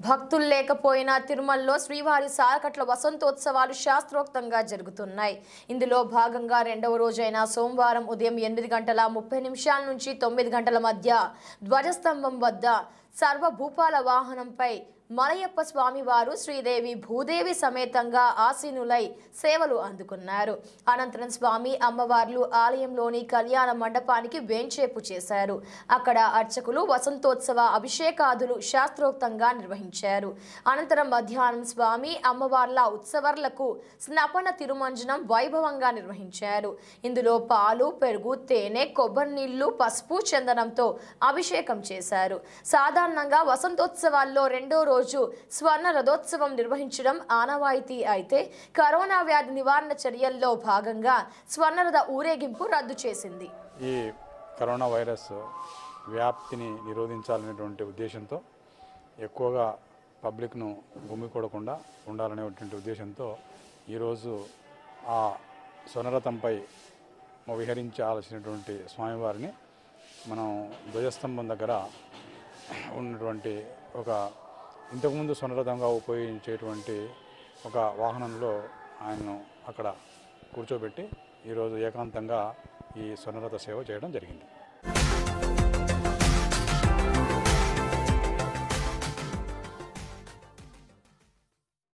భక్తులు లేకపోయినా తిరుమలలో శ్రీవారి సారకట్ల వసంతోత్సవాలు శాస్త్రోక్తంగా జరుగుతున్నాయి ఇందులో భాగంగా రెండవ రోజైన సోమవారం ఉదయం ఎనిమిది గంటల ముప్పై నిమిషాల నుంచి తొమ్మిది గంటల మధ్య ధ్వజస్తంభం వద్ద సర్వభూపాల వాహనంపై మలయప్ప స్వామివారు శ్రీదేవి భూదేవి సమేతంగా ఆసీనులై సేవలు అందుకున్నారు అనంతరం స్వామి అమ్మవార్లు ఆలయంలోని కళ్యాణ మండపానికి వేంచేపు చేశారు అక్కడ అర్చకులు వసంతోత్సవ అభిషేకాదులు శాస్త్రోక్తంగా నిర్వహించారు అనంతరం మధ్యాహ్నం స్వామి అమ్మవార్ల ఉత్సవర్లకు స్నపన తిరుమంజనం వైభవంగా నిర్వహించారు ఇందులో పాలు పెరుగు తేనె కొబ్బరి నీళ్లు పసుపు చందనంతో అభిషేకం చేశారు సాధారణంగా వసంతోత్సవాల్లో రెండో రోజు స్వర్ణ రథోత్సవం నిర్వహించడం ఆనవాయితీ అయితే కరోనా వ్యాధి నివారణ చర్యల్లో భాగంగా స్వర్ణరథ ఊరేగింపు రద్దు చేసింది ఈ కరోనా వైరస్ వ్యాప్తిని నిరోధించాలనేటువంటి ఉద్దేశంతో ఎక్కువగా పబ్లిక్ను గుమ్మికూడకుండా ఉండాలనేటువంటి ఉద్దేశంతో ఈరోజు ఆ స్వర్ణరథంపై విహరించాల్సినటువంటి స్వామివారిని మనం ధ్వజస్తంభం దగ్గర ఉన్నటువంటి ఒక ఇంతకుముందు స్వర్ణరథంగా ఉపయోగించేటువంటి ఒక వాహనంలో ఆయన్ను అక్కడ కూర్చోబెట్టి ఈరోజు ఏకాంతంగా ఈ స్వర్ణరథ సేవ చేయడం జరిగింది